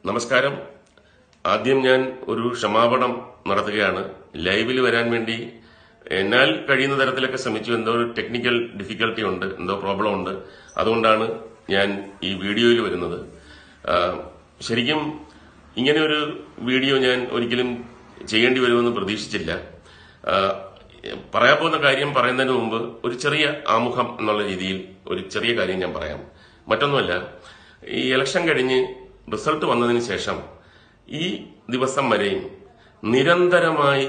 നമസ്കാരം ആദ്യം ഞാൻ ഒരു ക്ഷമാപണം നടത്തുകയാണ് ലൈവിൽ വരാൻ വേണ്ടി എന്നാൽ കഴിയുന്ന തരത്തിലൊക്കെ ശ്രമിച്ചു എന്തോ ഒരു ടെക്നിക്കൽ ഡിഫിക്കൽട്ടി ഉണ്ട് എന്തോ പ്രോബ്ലം ഉണ്ട് അതുകൊണ്ടാണ് ഞാൻ ഈ വീഡിയോയിൽ വരുന്നത് ആ, ശരിക്കും ഇങ്ങനെ ഒരു വീഡിയോ ഞാൻ ഒരിക്കലും ചെയ്യേണ്ടി വരുമെന്ന് പ്രതീക്ഷിച്ചില്ല ആ, പറയാൻ പോകുന്ന കാര്യം പറയുന്നതിന് മുമ്പ് ഒരു ചെറിയ ആമുഖം എന്നുള്ള രീതിയിൽ ഒരു ചെറിയ കാര്യം ഞാൻ പറയാം മറ്റൊന്നുമല്ല ഈ ഇലക്ഷൻ കഴിഞ്ഞ് റിസൾട്ട് വന്നതിന് ശേഷം ഈ ദിവസം വരെയും നിരന്തരമായി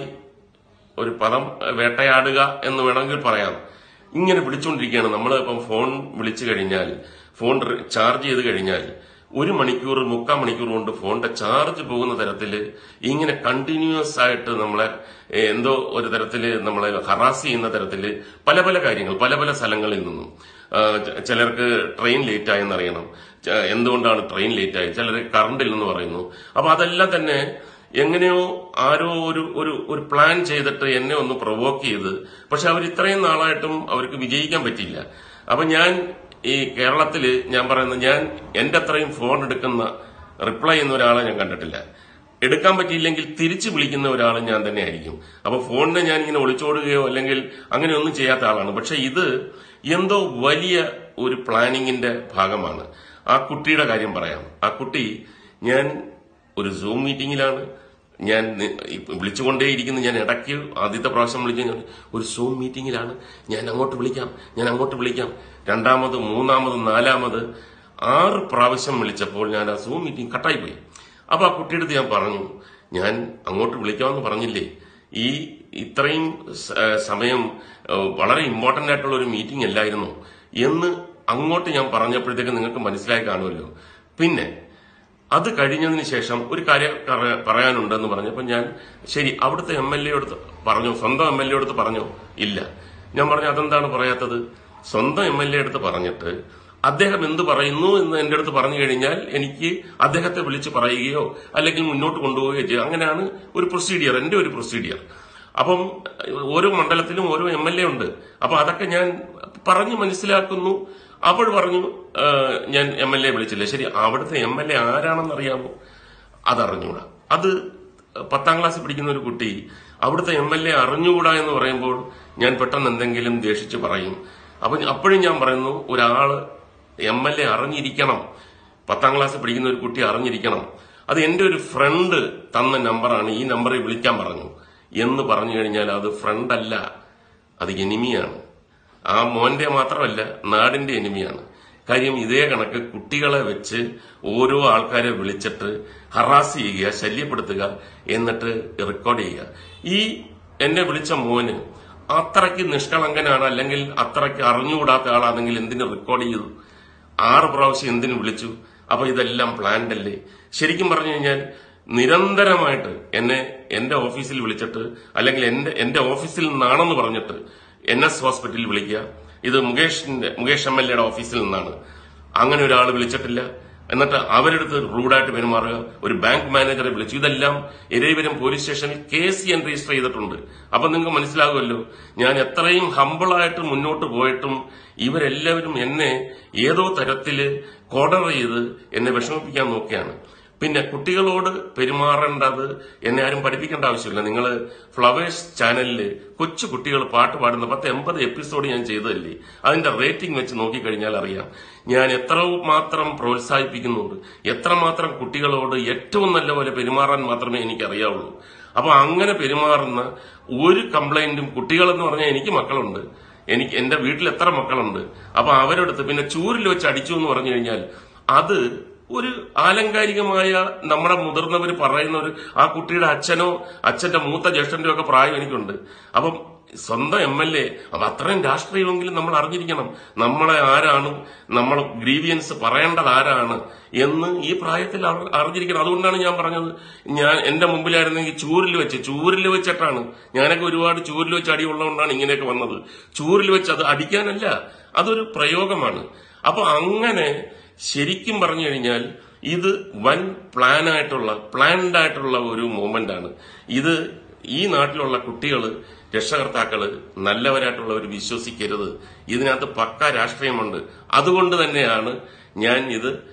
ഒരു പദം വേട്ടയാടുക എന്ന് വേണമെങ്കിൽ പറയാം ഇങ്ങനെ വിളിച്ചുകൊണ്ടിരിക്കുകയാണ് നമ്മൾ ഇപ്പം ഫോൺ വിളിച്ചു കഴിഞ്ഞാൽ ഫോൺ റി- ചാർജ് ചെയ്ത് കഴിഞ്ഞാൽ ഒരു മണിക്കൂർ മുക്കാൽ മണിക്കൂർ കൊണ്ട് ഫോണിന്റെ ചാർജ് പോകുന്ന തരത്തിൽ ഇങ്ങനെ കണ്ടിന്യൂസ് ആയിട്ട് നമ്മളെ ഏഹ്, എന്തോ ഒരു തരത്തിൽ നമ്മളെ ഹറാസ് ചെയ്യുന്ന തരത്തിൽ പല പല കാര്യങ്ങൾ പല പല സ്ഥലങ്ങളിൽ നിന്നും ആ, ച- ചിലർക്ക് ട്രെയിൻ ലേറ്റ് ആയെന്നറിയണം ച- എന്തുകൊണ്ടാണ് ട്രെയിൻ ലേറ്റ് ആയത് ചിലർ കറണ്ട് ഇല്ലെന്ന് പറയുന്നു അപ്പൊ അതെല്ലാം തന്നെ എങ്ങനെയോ ആരോ ഒരു ഒരു ഒരു പ്ലാൻ ചെയ്തിട്ട് എന്നെ ഒന്ന് പ്രൊവോക്ക് ചെയ്ത് പക്ഷെ അവർ ഇത്രയും നാളായിട്ടും അവർക്ക് വിജയിക്കാൻ പറ്റിയില്ല അപ്പൊ ഞാൻ ഈ കേരളത്തില് ഞാൻ പറയുന്നത് ഞാൻ എന്റെ അത്രയും ഫോൺ എടുക്കുന്ന റിപ്ലൈ ചെയ്യുന്ന ഒരാളെ ഞാൻ കണ്ടിട്ടില്ല എടുക്കാൻ പറ്റിയില്ലെങ്കിൽ തിരിച്ചു വിളിക്കുന്ന ഒരാൾ ഞാൻ തന്നെ ആയിരിക്കും അപ്പൊ ഫോണിനെ ഞാൻ ഇങ്ങനെ ഒളിച്ചോടുകയോ അല്ലെങ്കിൽ അങ്ങനെ ഒന്നും ചെയ്യാത്ത ആളാണ് പക്ഷെ ഇത് എന്തോ വലിയ ഒരു പ്ലാനിങ്ങിന്റെ ഭാഗമാണ് ആ കുട്ടിയുടെ കാര്യം പറയാം ആ കുട്ടി ഞാൻ ഒരു സൂം മീറ്റിംഗിലാണ് ഞാൻ നി- ഇപ്പ വിളിച്ചുകൊണ്ടേയിരിക്കുന്നു ഞാൻ ഇടയ്ക്ക് ആദ്യത്തെ പ്രാവശ്യം വിളിച്ചു ഞാൻ ഒരു സൂം മീറ്റിംഗിലാണ് ഞാൻ അങ്ങോട്ട് വിളിക്കാം ഞാൻ അങ്ങോട്ട് വിളിക്കാം രണ്ടാമത് മൂന്നാമത് നാലാമത് ആറ് പ്രാവശ്യം വിളിച്ചപ്പോൾ ഞാൻ ആ സൂം മീറ്റിംഗ് കട്ടായി പോയി അപ്പൊ ആ കുട്ടിയുടെ അടുത്ത് ഞാൻ പറഞ്ഞു ഞാൻ അങ്ങോട്ട് വിളിക്കാമെന്ന് പറഞ്ഞില്ലേ ഈ ഇത്രയും സ- ഏഹ് സമയം ഏഹ് വളരെ ഇമ്പോർട്ടന്റ് ആയിട്ടുള്ള ഒരു മീറ്റിംഗ് അല്ലായിരുന്നു എന്ന് അങ്ങോട്ട് ഞാൻ പറഞ്ഞപ്പോഴത്തേക്ക് നിങ്ങൾക്ക് മനസ്സിലായി കാണുമല്ലോ പിന്നെ അത് കഴിഞ്ഞതിന് ശേഷം ഒരു കാര്യം കറ- പറയാനുണ്ടെന്ന് പറഞ്ഞപ്പോൾ ഞാൻ ശരി അവിടുത്തെ എം എൽ എ അടുത്ത് പറഞ്ഞു സ്വന്തം എം എൽ എ അടുത്ത് പറഞ്ഞോ ഇല്ല ഞാൻ പറഞ്ഞു അതെന്താണ് പറയാത്തത് സ്വന്തം എം എൽ എ അടുത്ത് പറഞ്ഞിട്ട് അദ്ദേഹം എന്ത് പറയുന്നു എന്ന് എന്റെ അടുത്ത് പറഞ്ഞു കഴിഞ്ഞാൽ എനിക്ക് അദ്ദേഹത്തെ വിളിച്ച് പറയുകയോ അല്ലെങ്കിൽ മുന്നോട്ട് കൊണ്ടുപോവുകയോ ചെയ്യും അങ്ങനെയാണ് ഒരു പ്രൊസീഡിയർ എന്റെ ഒരു പ്രൊസീഡിയർ അപ്പം ഓരോ മണ്ഡലത്തിലും ഓരോ എം എൽ എ ഉണ്ട് അപ്പൊ അതൊക്കെ ഞാൻ പറഞ്ഞു മനസ്സിലാക്കുന്നു അപ്പോൾ പറഞ്ഞു ആ, ഞാൻ എം എൽ എ വിളിച്ചില്ല ശരി അവിടുത്തെ എം എൽ എ ആരാണെന്ന് അറിയാമോ അതറിഞ്ഞൂടാ അത് പത്താം ക്ലാസ്സിൽ പഠിക്കുന്ന ഒരു കുട്ടി അവിടുത്തെ എം എൽ എ അറിഞ്ഞുകൂടാ എന്ന് പറയുമ്പോൾ ഞാൻ പെട്ടെന്ന് എന്തെങ്കിലും ദേഷിച്ച് പറയും അപ്പൊ അപ്പോഴും ഞാൻ പറയുന്നു ഒരാള് എം എൽ എ അറിഞ്ഞിരിക്കണം പത്താം ക്ലാസ്സിൽ പഠിക്കുന്ന ഒരു കുട്ടി അറിഞ്ഞിരിക്കണം അത് എന്റെ ഒരു ഫ്രണ്ട് തന്ന നമ്പറാണ് ഈ നമ്പറിൽ വിളിക്കാൻ പറഞ്ഞു എന്ന് പറഞ്ഞു കഴിഞ്ഞാൽ അത് ഫ്രണ്ട് അല്ല അത് എനിമിയാണ് ആ മോന്റെ മാത്രമല്ല നാടിന്റെ എനിമിയാണ് കാര്യം ഇതേ കണക്ക് കുട്ടികളെ വെച്ച് ഓരോ ആൾക്കാരെ വിളിച്ചിട്ട് ഹറാസ് ചെയ്യുക ശല്യപ്പെടുത്തുക എന്നിട്ട് റെക്കോർഡ് ചെയ്യുക ഈ എന്നെ വിളിച്ച മോന് അത്രയ്ക്ക് നിഷ്കളങ്കനാണ് അല്ലെങ്കിൽ അത്രയ്ക്ക് അറിഞ്ഞുകൂടാത്ത ആളാണെങ്കിൽ എന്തിനു റെക്കോർഡ് ചെയ്തു ആറ് പ്രാവശ്യം എന്തിനു വിളിച്ചു അപ്പൊ ഇതെല്ലാം പ്ലാൻഡ് അല്ലേ ശരിക്കും പറഞ്ഞു കഴിഞ്ഞാൽ നിരന്തരമായിട്ട് എന്നെ എന്റെ ഓഫീസിൽ വിളിച്ചിട്ട് അല്ലെങ്കിൽ എന്റെ എന്റെ ഓഫീസിൽ നിന്നാണെന്ന് പറഞ്ഞിട്ട് എൻ എസ് ഹോസ്പിറ്റലിൽ വിളിക്കുക ഇത് മുകേഷിന്റെ മുകേഷ് എം എൽ എയുടെ ഓഫീസിൽ നിന്നാണ് അങ്ങനെ ഒരാൾ വിളിച്ചിട്ടില്ല എന്നിട്ട് അവരെടുത്ത് റൂഡായിട്ട് പെരുമാറുക ഒരു ബാങ്ക് മാനേജറെ വിളിച്ചു ഇതെല്ലാം ഇരവിപുരം പോലീസ് സ്റ്റേഷനിൽ കേസ് ഞാൻ രജിസ്റ്റർ ചെയ്തിട്ടുണ്ട് അപ്പൊ നിങ്ങൾക്ക് മനസ്സിലാകുമല്ലോ ഞാൻ എത്രയും ഹമ്പിളായിട്ട് മുന്നോട്ട് പോയിട്ടും ഇവരെല്ലാവരും എന്നെ ഏതോ തരത്തില് കോർഡർ ചെയ്ത് എന്നെ വിഷമിപ്പിക്കാൻ നോക്കിയാണ് പിന്നെ കുട്ടികളോട് പെരുമാറേണ്ടത് എന്നെ ആരും പഠിപ്പിക്കേണ്ട ആവശ്യമില്ല നിങ്ങൾ ഫ്ലവേഴ്സ് ചാനലിൽ കൊച്ചു കുട്ടികൾ പാട്ട് പാടുന്ന പത്ത് എൺപത് എപ്പിസോഡ് ഞാൻ ചെയ്തതല്ലേ അതിന്റെ റേറ്റിംഗ് വെച്ച് നോക്കിക്കഴിഞ്ഞാൽ അറിയാം ഞാൻ എത്ര മാത്രം പ്രോത്സാഹിപ്പിക്കുന്നുണ്ട് എത്രമാത്രം കുട്ടികളോട് ഏറ്റവും നല്ലപോലെ പെരുമാറാൻ മാത്രമേ എനിക്ക് അറിയാവുള്ളൂ അപ്പൊ അങ്ങനെ പെരുമാറുന്ന ഒരു കംപ്ലൈന്റും കുട്ടികളെന്ന് പറഞ്ഞാൽ എനിക്ക് മക്കളുണ്ട് എനിക്ക് എന്റെ വീട്ടിൽ എത്ര മക്കളുണ്ട് അപ്പൊ അവരെടുത്ത് പിന്നെ ചൂരിൽ വെച്ച് അടിച്ചു എന്ന് പറഞ്ഞു കഴിഞ്ഞാൽ അത് ഒരു ആലങ്കാരികമായ നമ്മുടെ മുതിർന്നവർ പറയുന്ന ഒരു ആ കുട്ടിയുടെ അച്ഛനോ അച്ഛന്റെ മൂത്ത ജ്യേഷ്ഠന്റെ ഒക്കെ പ്രായം എനിക്കുണ്ട് അപ്പം സ്വന്തം എം എൽ എ അത് അത്രയും രാഷ്ട്രീയമെങ്കിലും നമ്മൾ അറിഞ്ഞിരിക്കണം നമ്മളെ ആരാണ് നമ്മൾ ഗ്രീവിയൻസ് പറയേണ്ടത് ആരാണ് എന്ന് ഈ പ്രായത്തിൽ അവർ അറിഞ്ഞിരിക്കണം അതുകൊണ്ടാണ് ഞാൻ പറഞ്ഞത് ഞാൻ എന്റെ മുമ്പിലായിരുന്നെങ്കിൽ ചൂരിൽ വെച്ച് ചൂരിൽ വെച്ചിട്ടാണ് ഞാനൊക്കെ ഒരുപാട് ചൂരിൽ വെച്ച് അടിയുള്ളതുകൊണ്ടാണ് ഇങ്ങനെയൊക്കെ വന്നത് ചൂരിൽ വെച്ച് അത് അടിക്കാനല്ല അതൊരു പ്രയോഗമാണ് അപ്പൊ അങ്ങനെ ശരിക്കും പറഞ്ഞു കഴിഞ്ഞാൽ ഇത് വൻ പ്ലാൻ ആയിട്ടുള്ള പ്ലാൻഡ് ആയിട്ടുള്ള ഒരു മൂവ്മെന്റ് ആണ് ഇത് ഈ നാട്ടിലുള്ള കുട്ടികൾ രക്ഷകർത്താക്കള് നല്ലവരായിട്ടുള്ളവർ വിശ്വസിക്കരുത് ഇതിനകത്ത് പക്ക രാഷ്ട്രീയമുണ്ട് അതുകൊണ്ട് തന്നെയാണ് ഞാൻ ഇത്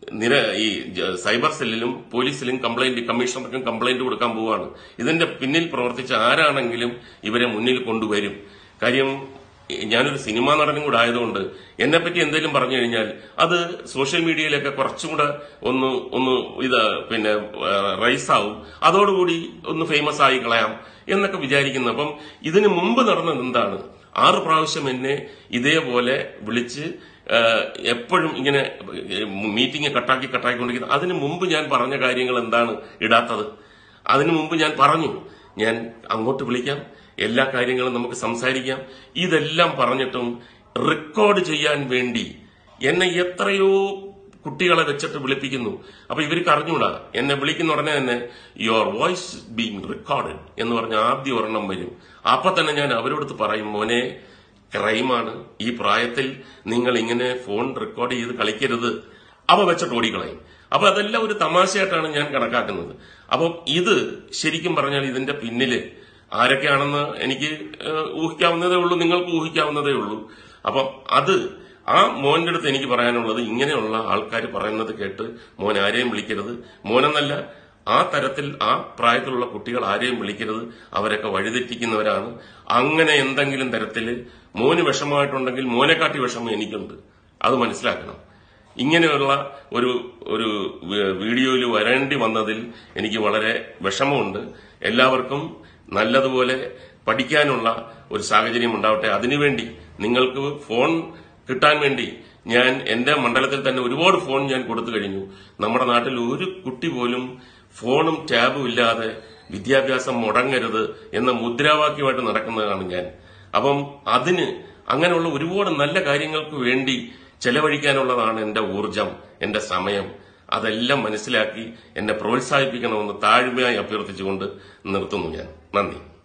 നിര ഈ ജ- സൈബർ സെല്ലിലും പോലീസിലും കംപ്ലൈന്റ് കമ്മീഷണർക്കും കംപ്ലൈന്റ് കൊടുക്കാൻ പോവാണ് ഇതിന്റെ പിന്നിൽ പ്രവർത്തിച്ച ആരാണെങ്കിലും ഇവരെ മുന്നിൽ കൊണ്ടുവരും കാര്യം ഞാനൊരു സിനിമാ നടനും കൂടെ ആയതുകൊണ്ട് എന്നെ പറ്റി എന്തെങ്കിലും പറഞ്ഞു കഴിഞ്ഞാൽ അത് സോഷ്യൽ മീഡിയയിലൊക്കെ കുറച്ചും കൂടെ ഒന്ന് ഒന്ന് ഇത് പിന്നെ റൈസ് ആവും അതോടുകൂടി ഒന്ന് ഫേമസ് ആയി കളയാം എന്നൊക്കെ വിചാരിക്കുന്നു അപ്പം ഇതിന് മുമ്പ് നടന്നത് എന്താണ് ആറ് പ്രാവശ്യം എന്നെ ഇതേപോലെ വിളിച്ച് ആ, എപ്പോഴും ഇങ്ങനെ മീറ്റിംഗ് കട്ടാക്കി കട്ടാക്കിക്കൊണ്ടിരിക്കുന്നത് അതിന് മുമ്പ് ഞാൻ പറഞ്ഞ കാര്യങ്ങൾ എന്താണ് ഇടാത്തത് അതിനു മുമ്പ് ഞാൻ പറഞ്ഞു ഞാൻ അങ്ങോട്ട് വിളിക്കാം എല്ലാ കാര്യങ്ങളും നമുക്ക് സംസാരിക്കാം ഇതെല്ലാം പറഞ്ഞിട്ടും റെക്കോർഡ് ചെയ്യാൻ വേണ്ടി എന്നെ എത്രയോ കുട്ടികളെ വെച്ചിട്ട് വിളിപ്പിക്കുന്നു അപ്പൊ ഇവർക്ക് അറിഞ്ഞൂടാ എന്നെ വിളിക്കുന്ന ഉടനെ തന്നെ യുവർ വോയിസ് ബീങ് റെക്കോർഡഡ് എന്ന് പറഞ്ഞ ആദ്യം ഒരെണ്ണം വരും അപ്പൊ തന്നെ ഞാൻ അവരോട് പറയും മോനെ ക്രൈമാണ് ഈ പ്രായത്തിൽ നിങ്ങൾ ഇങ്ങനെ ഫോൺ റെക്കോർഡ് ചെയ്ത് കളിക്കരുത് അവ വെച്ചിട്ട് ഓടിക്കളയും അപ്പൊ അതെല്ലാം ഒരു തമാശയായിട്ടാണ് ഞാൻ കണക്കാക്കുന്നത് അപ്പം ഇത് ശരിക്കും പറഞ്ഞാൽ ഇതിന്റെ പിന്നില് ആരൊക്കെയാണെന്ന് എനിക്ക് ഏഹ്, ഊഹിക്കാവുന്നതേ ഉള്ളൂ നിങ്ങൾക്ക് ഊഹിക്കാവുന്നതേ ഉള്ളൂ അപ്പം അത് ആ മോന്റെ അടുത്ത് എനിക്ക് പറയാനുള്ളത് ഇങ്ങനെയുള്ള ആൾക്കാർ പറയുന്നത് കേട്ട് മോൻ ആരെയും വിളിക്കരുത് മോനെന്നല്ല ആ തരത്തിൽ ആ പ്രായത്തിലുള്ള കുട്ടികൾ ആരെയും വിളിക്കരുത് അവരൊക്കെ വഴിതെറ്റിക്കുന്നവരാണ് അങ്ങനെ എന്തെങ്കിലും തരത്തിൽ മോന് വിഷമമായിട്ടുണ്ടെങ്കിൽ മോനെക്കാട്ടി വിഷമം എനിക്കുണ്ട് അത് മനസ്സിലാക്കണം ഇങ്ങനെയുള്ള ഒരു ഒരു വി- വീഡിയോയിൽ വരേണ്ടി വന്നതിൽ എനിക്ക് വളരെ വിഷമമുണ്ട് എല്ലാവർക്കും നല്ലതുപോലെ പഠിക്കാനുള്ള ഒരു സാഹചര്യം ഉണ്ടാവട്ടെ അതിനുവേണ്ടി നിങ്ങൾക്ക് ഫോൺ കിട്ടാൻ വേണ്ടി ഞാൻ എന്റെ മണ്ഡലത്തിൽ തന്നെ ഒരുപാട് ഫോൺ ഞാൻ കൊടുത്തു കഴിഞ്ഞു നമ്മുടെ നാട്ടിൽ ഒരു കുട്ടി പോലും ഫോണും ടാബും ഇല്ലാതെ വിദ്യാഭ്യാസം മുടങ്ങരുത് എന്ന മുദ്രാവാക്യമായിട്ട് നടക്കുന്നതാണ് ഞാൻ അപ്പം അതിന് അങ്ങനെയുള്ള ഒരുപാട് നല്ല കാര്യങ്ങൾക്ക് വേണ്ടി ചെലവഴിക്കാനുള്ളതാണ് എന്റെ ഊർജം എന്റെ സമയം അതെല്ലാം മനസ്സിലാക്കി എന്നെ പ്രോത്സാഹിപ്പിക്കണമെന്ന് താഴ്മയായി അഭ്യർത്ഥിച്ചുകൊണ്ട് നിർത്തുന്നു ഞാൻ നന്ദി